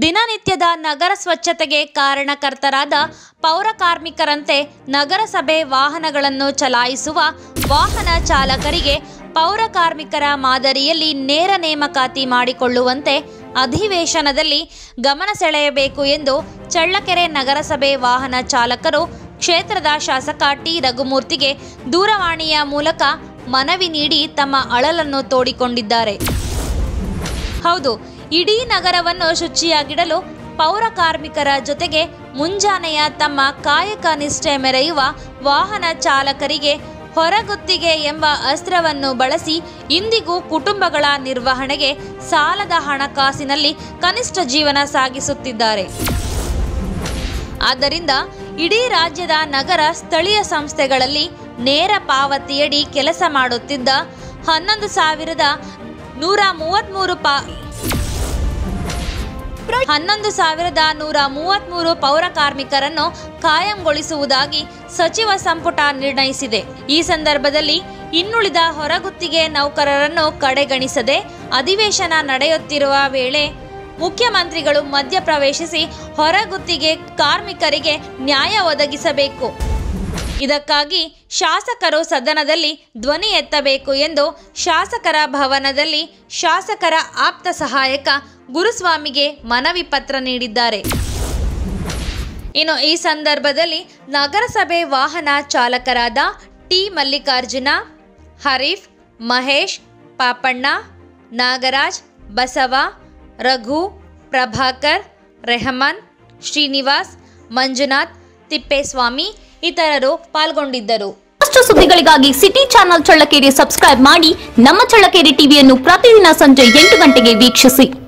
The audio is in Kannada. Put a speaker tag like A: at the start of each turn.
A: ದಿನನಿತ್ಯದ ನಗರ ಸ್ವಚ್ಛತೆಗೆ ಕಾರಣಕರ್ತರಾದ ಪೌರ ಕಾರ್ಮಿಕರಂತೆ ನಗರಸಭೆ ವಾಹನಗಳನ್ನು ಚಲಾಯಿಸುವ ವಾಹನ ಚಾಲಕರಿಗೆ ಪೌರ ಕಾರ್ಮಿಕರ ಮಾದರಿಯಲ್ಲಿ ನೇರ ನೇಮಕಾತಿ ಮಾಡಿಕೊಳ್ಳುವಂತೆ ಅಧಿವೇಶನದಲ್ಲಿ ಗಮನ ಸೆಳೆಯಬೇಕು ಎಂದು ಚಳ್ಳಕೆರೆ ನಗರಸಭೆ ವಾಹನ ಚಾಲಕರು ಕ್ಷೇತ್ರದ ಶಾಸಕ ಟಿ ರಘುಮೂರ್ತಿಗೆ ದೂರವಾಣಿಯ ಮೂಲಕ ಮನವಿ ನೀಡಿ ತಮ್ಮ ಅಳಲನ್ನು ತೋಡಿಕೊಂಡಿದ್ದಾರೆ ಹೌದು ಇಡೀ ನಗರವನ್ನು ಶುಚಿಯಾಗಿಡಲು ಪೌರ ಕಾರ್ಮಿಕರ ಜೊತೆಗೆ ಮುಂಜಾನೆಯ ತಮ್ಮ ಕಾಯಕ ನಿಷ್ಠೆ ಮೆರೆಯುವ ವಾಹನ ಚಾಲಕರಿಗೆ ಹೊರಗುತ್ತಿಗೆ ಎಂಬ ಅಸ್ತ್ರವನ್ನು ಬಳಸಿ ಇಂದಿಗೂ ಕುಟುಂಬಗಳ ನಿರ್ವಹಣೆಗೆ ಸಾಲದ ಹಣಕಾಸಿನಲ್ಲಿ ಕನಿಷ್ಠ ಜೀವನ ಸಾಗಿಸುತ್ತಿದ್ದಾರೆ ಆದ್ದರಿಂದ ಇಡೀ ರಾಜ್ಯದ ನಗರ ಸ್ಥಳೀಯ ಸಂಸ್ಥೆಗಳಲ್ಲಿ ನೇರ ಪಾವತಿಯಡಿ ಕೆಲಸ ಮಾಡುತ್ತಿದ್ದ ಹನ್ನೊಂದು ಸಾವಿರದ ನೂರ ಮೂವತ್ತ್ಮೂರು ಪಾ ಹನ್ನೊಂದು ಸಾವಿರದ ನೂರ ಮೂವತ್ತ್ಮೂರು ಪೌರ ಕಾರ್ಮಿಕರನ್ನು ಕಾಯಂಗೊಳಿಸುವುದಾಗಿ ಸಚಿವ ಸಂಪುಟ ನಿರ್ಣಯಿಸಿದೆ ಈ ಸಂದರ್ಭದಲ್ಲಿ ಇನ್ನುಳಿದ ಹೊರಗುತ್ತಿಗೆ ನೌಕರರನ್ನು ಕಡೆಗಣಿಸದೆ ಅಧಿವೇಶನ ನಡೆಯುತ್ತಿರುವ ವೇಳೆ ಮುಖ್ಯಮಂತ್ರಿಗಳು ಮಧ್ಯಪ್ರವೇಶಿಸಿ ಹೊರಗುತ್ತಿಗೆ ಕಾರ್ಮಿಕರಿಗೆ ನ್ಯಾಯ ಒದಗಿಸಬೇಕು ಇದಕ್ಕಾಗಿ ಶಾಸಕರು ಸದನದಲ್ಲಿ ಧ್ವನಿ ಎತ್ತಬೇಕು ಎಂದು ಶಾಸಕರ ಭವನದಲ್ಲಿ ಶಾಸಕರ ಆಪ್ತ ಸಹಾಯಕ ಗುರುಸ್ವಾಮಿಗೆ ಮನವಿ ಪತ್ರ ನೀಡಿದ್ದಾರೆ ಇನ್ನು ಈ ಸಂದರ್ಭದಲ್ಲಿ ನಗರಸಭೆ ವಾಹನ ಚಾಲಕರಾದ ಟಿ ಮಲ್ಲಿಕಾರ್ಜುನ ಹರೀಫ್ ಮಹೇಶ್ ಪಾಪಣ್ಣ ನಾಗರಾಜ್ ಬಸವ ರಘು ಪ್ರಭಾಕರ್ ರೆಹಮಾನ್ ಶ್ರೀನಿವಾಸ್ ಮಂಜುನಾಥ್ ತಿಪ್ಪೇಸ್ವಾಮಿ ಇತರರು ಪಾಲ್ಗೊಂಡಿದ್ದರು
B: ಮತ್ತಷ್ಟು ಸುದ್ದಿಗಳಿಗಾಗಿ ಸಿಟಿ ಚಾನೆಲ್ ಚಳ್ಳಕೆರೆ ಸಬ್ಸ್ಕ್ರೈಬ್ ಮಾಡಿ ನಮ್ಮ ಚಳ್ಳಕೆರೆ ಟಿವಿಯನ್ನು ಪ್ರತಿದಿನ ಸಂಜೆ ಎಂಟು ಗಂಟೆಗೆ ವೀಕ್ಷಿಸಿ